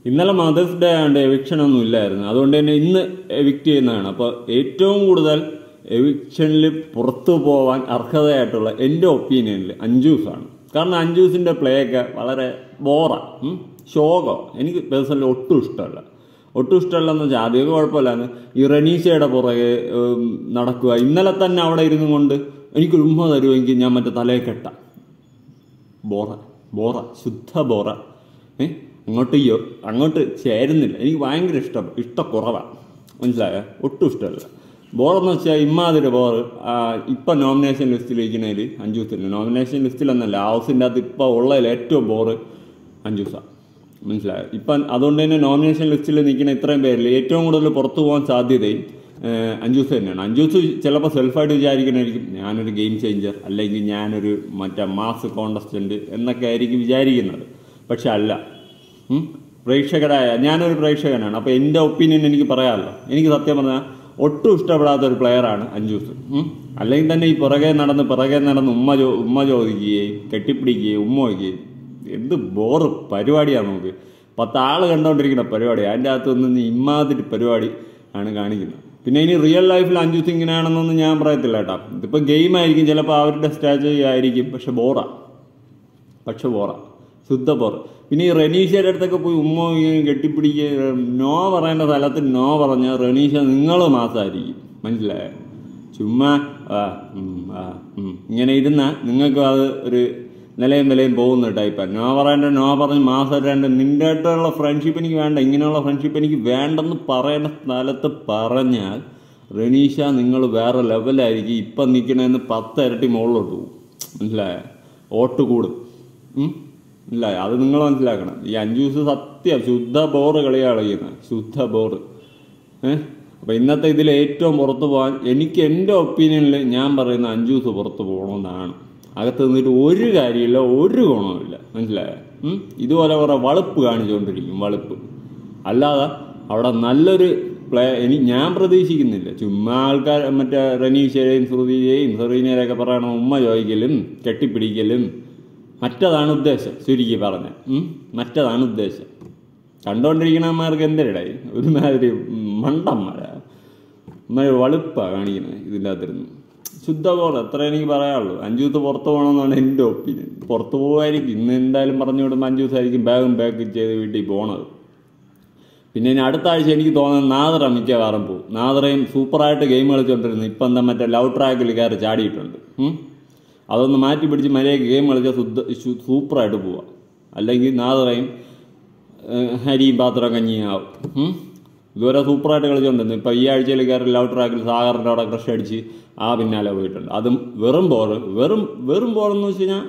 ഇന്നലെ mothers day ആയതുകൊണ്ട് eviction ഒന്നും ഇല്ലായിരുന്നു അതുകൊണ്ട് തന്നെ ഇന്ന് എവിക്റ്റ് ചെയ്യുന്നതാണ് അപ്പോൾ ഏറ്റവും കൂടുതൽ എവിക്ഷനിൽ പുറത്തു പോവാൻ അർഹതയായിട്ടുള്ള എൻ്റെ ഒപ്പീനിയനിൽ അഞ്ജൂസാണ് കാരണം അഞ്ജൂസിൻ്റെ പ്ലേ ഒക്കെ വളരെ ബോറാണ് ശോകം എനിക്ക് പേഴ്സണലി ഒട്ടും ഇഷ്ടമല്ല ഒട്ടും ഇഷ്ടമല്ലെന്ന് വെച്ചാൽ ആദ്യമൊക്കെ കുഴപ്പമില്ലാന്ന് ഈ റനീഷയുടെ പുറകെ ഉം, നടക്കുക ഇന്നലെ തന്നെ അവിടെ ഇരുന്നു കൊണ്ട് എനിക്കൊരു ഉമ്മ തരുമെങ്കിൽ ഞാൻ മറ്റേ തലയെ കെട്ടാം ബോറ ബോറ ശുദ്ധ ബോറ ഏ അങ്ങോട്ട് യോ അങ്ങോട്ട് ചേരുന്നില്ല എനിക്ക് ഭയങ്കര ഇഷ്ടം ഇഷ്ടക്കുറവാണ് മനസ്സിലായോ ഒട്ടും ഇഷ്ടമല്ല ബോറെന്ന് വെച്ചാൽ ഇമ്മാതിരി ബോറ് ഇപ്പം നോമിനേഷൻ ലിസ്റ്റിലിരിക്കുന്നതിൽ അഞ്ചൂസില്ല നോമിനേഷൻ ലിസ്റ്റിലൊന്നല്ല ഹൗസിൻ്റെ അകത്ത് ഇപ്പോൾ ഉള്ളതിൽ ഏറ്റവും ബോറ് അഞ്ചൂസാണ് മനസ്സിലായോ ഇപ്പം അതുകൊണ്ട് തന്നെ നോമിനേഷൻ ലിസ്റ്റിൽ നിൽക്കുന്ന ഇത്രയും പേരിൽ ഏറ്റവും കൂടുതൽ പുറത്തു പോകാൻ സാധ്യതയും ഏഹ്, അഞ്ജൂസ് തന്നെയാണ് അഞ്ജൂസ് ചിലപ്പോൾ സെൽഫായിട്ട് വിചാരിക്കണായിരിക്കും ഞാനൊരു ഗെയിം ചേഞ്ചർ അല്ലെങ്കിൽ ഞാനൊരു മറ്റേ മാസ് കോണ്ടസ്റ്റന്റ് എന്നൊക്കെ ആയിരിക്കും വിചാരിക്കുന്നത് പക്ഷെ അല്ല ഉം? പ്രേക്ഷകരായ ഞാനൊരു പ്രേക്ഷകനാണ് അപ്പോൾ എൻ്റെ ഒപ്പീനിയൻ എനിക്ക് പറയാമല്ലോ എനിക്ക് സത്യം പറഞ്ഞാൽ ഒട്ടും ഇഷ്ടപ്പെടാത്ത ഒരു പ്ലെയറാണ് അഞ്ജൂസ് ഉം? അല്ലെങ്കിൽ തന്നെ ഈ പുറകെ നടന്ന് പുറകെ നടന്ന് ഉമ്മ ചോ ഉമ്മ ചോദിക്കുകയും കെട്ടിപ്പിടിക്കുകയും ഉമ്മ വയ്ക്കുകയും എന്ത് ബോറ് പരിപാടിയാണ് നമുക്ക് പത്താള് കണ്ടുകൊണ്ടിരിക്കുന്ന പരിപാടി അതിൻ്റെ അകത്ത് നിന്ന് ഇമ്മാതിരി പരിപാടി ആണ് കാണിക്കുന്നത് പിന്നെ ഇനി റിയൽ ലൈഫിൽ അഞ്ജൂസ് ഇങ്ങനെയാണെന്നൊന്നും ഞാൻ പറയത്തില്ല കേട്ടോ ഇതിപ്പോൾ ഗെയിം ആയിരിക്കും ചിലപ്പോൾ അവരുടെ സ്ട്രാറ്റജി ആയിരിക്കും പക്ഷെ ബോറാ പക്ഷെ ബോറ ശുദ്ധ ബോറ് പിന്നെ ഈ റനീഷയുടെ അടുത്തൊക്കെ പോയി ഉമ്മ വയ്ക്കുകയും കെട്ടിപ്പിടിക്കുക നോ പറയേണ്ട സ്ഥലത്ത് നോ പറഞ്ഞ റനീഷ നിങ്ങൾ മാസമായിരിക്കും മനസ്സിലായോ ചുമ്മാ ആ, ഉം, ആ, ഉം. ഇങ്ങനെ ഇരുന്ന നിങ്ങൾക്ക് അത് ഒരു നിലയും വിലയും പോകുന്ന ടൈപ്പാണ് നോ പറയേണ്ട നോ പറഞ്ഞ് മാസം രണ്ട് നിന്റെ ആയിട്ടുള്ള ഫ്രണ്ട്ഷിപ്പ് എനിക്ക് വേണ്ട ഇങ്ങനെയുള്ള ഫ്രണ്ട്ഷിപ്പ് എനിക്ക് വേണ്ടെന്ന് പറയുന്ന സ്ഥലത്ത് പറഞ്ഞാൽ റനീഷ നിങ്ങൾ വേറെ ലെവലായിരിക്കും ഇപ്പം നിൽക്കണതെന്ന് പത്ത് ഇരട്ടി മുകളിലോട്ട് പോകും മനസ്സിലായോ ഓട്ട് കൂടും ഉം? ഇല്ല അത് നിങ്ങൾ മനസ്സിലാക്കണം ഈ അഞ്ചൂസ് സത്യം ശുദ്ധ ബോറ് കളിയാണ് കളിക്കുന്നത് ശുദ്ധ ബോറ് ഏഹ് അപ്പൊ ഇന്നത്തെ ഇതിൽ ഏറ്റവും പുറത്തു പോകാൻ എനിക്ക് എൻ്റെ ഒപ്പീനിയനിൽ ഞാൻ പറയുന്ന അഞ്ചൂസ് പുറത്തു പോകണമെന്നാണ് അകത്ത് നിന്നിട്ട് ഒരു കാര്യമില്ല ഒരു ഗുണവുമില്ല മനസ്സിലായോ ഉം? ഇതുപോലെ കുറെ വളുപ്പ് കാണിച്ചുകൊണ്ടിരിക്കും വളുപ്പ് അല്ലാതെ അവിടെ നല്ലൊരു പ്ലേ ഇനി ഞാൻ പ്രതീക്ഷിക്കുന്നില്ല ചുമ്മാ ആൾക്കാർ മറ്റേ റനീഷയെയും ശ്രുതിയെയും സെറീനയൊക്കെ പറയണ ഉമ്മ ചോദിക്കലും കെട്ടിപ്പിടിക്കലും മറ്റതാണ് ഉദ്ദേശം ചുരുക്കി പറഞ്ഞ മറ്റതാണ് ഉദ്ദേശം കണ്ടുകൊണ്ടിരിക്കണമാർക്ക് എന്തിനിടായി ഒരുമാതിരി മണ്ടന്മാരാ ഒരുമാതിരി വളുപ്പാ കാണിക്കുന്നത് ഇതിൻ്റെ അകത്തിരുന്ന് ശുദ്ധ ബോർ എത്ര എനിക്ക് പറയാനുള്ളൂ അഞ്ചൂത്ത് പുറത്ത് പോകണമെന്നാണ് എൻ്റെ ഒപ്പീനിയൻ പുറത്ത് പോകുമായിരിക്കും ഇന്ന് എന്തായാലും പറഞ്ഞു വിടുമ്പോൾ അഞ്ചു ദിവസമായിരിക്കും ബാഗും ബാഗ് ചെയ്ത് വീട്ടിൽ പോണത് പിന്നെ ഇനി അടുത്ത ആഴ്ച എനിക്ക് തോന്നുന്നത് നാദറ മിക്കവാറും പോകും നാദറയും സൂപ്പറായിട്ട് ഗെയിം കളിച്ചുകൊണ്ടിരുന്നു ഇപ്പം എന്താ മറ്റേ ലവ് ട്രാക്കിൽ കയറി ചാടിയിട്ടുണ്ട് ഉം. അതൊന്ന് മാറ്റി പിടിച്ച് മര്യാദയ്ക്ക് ഗെയിം കളിച്ചാൽ ശുദ്ധ ശു- സൂപ്പറായിട്ട് പോവാം അല്ലെങ്കിൽ നാദറയും ഏഹ്, ഹരിയും പാത്രം കഞ്ഞിയും ആവും ഉം. ഇതുവരെ സൂപ്പറായിട്ട് കളിച്ചുകൊണ്ടിരുന്നു ഇപ്പം ഈ ആഴ്ചയിൽ കയറി ലവ് ട്രാക്കിൽ സാഗറിൻ്റെ അവിടെ ക്രഷ് അടിച്ച് ആ പിന്നാലെ പോയിട്ടുണ്ട് അതും വെറും ബോൾ വെറും വെറും ബോളെന്ന് വെച്ച് കഴിഞ്ഞാൽ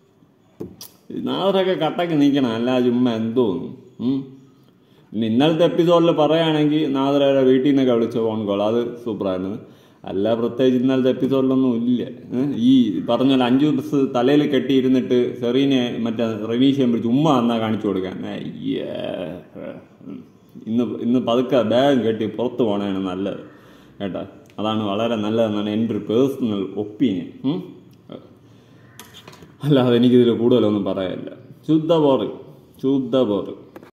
നാദറൊക്കെ കട്ടക്ക് നിൽക്കണം അല്ല ചുമ്മാ എന്തോന്നു ഉം. പിന്നെ ഇന്നലത്തെ എപ്പിസോഡിൽ പറയുകയാണെങ്കിൽ നാദറയുടെ വീട്ടിൽ നിന്നൊക്കെ വിളിച്ച ഫോൺ കോൾ അത് സൂപ്പറായിരുന്നു അല്ല പ്രത്യേകിച്ച് ഇന്നലത്തെ എപ്പിസോഡിലൊന്നും ഇല്ല ഏ? ഈ പറഞ്ഞ പോലെ അഞ്ചു ദിവസം തലയിൽ കെട്ടിയിരുന്നിട്ട് സെറീനെ മറ്റേ റനീഷയെ പിടിച്ച് ഉമ്മ എന്നാ കാണിച്ചു കൊടുക്കാൻ അയ്യേ. ഇന്ന് ഇന്ന് പതുക്കെ ബാഗ് കെട്ടി പുറത്ത് പോകണതാണ് നല്ലത് കേട്ടോ അതാണ് വളരെ നല്ലതെന്നാണ് എൻ്റെ ഒരു പേഴ്സണൽ ഒപ്പീനിയൻ അല്ലാതെ എനിക്കിതിൽ കൂടുതലൊന്നും പറയാനില്ല ശുദ്ധ ബോറ് ശുദ്ധ ബോറ്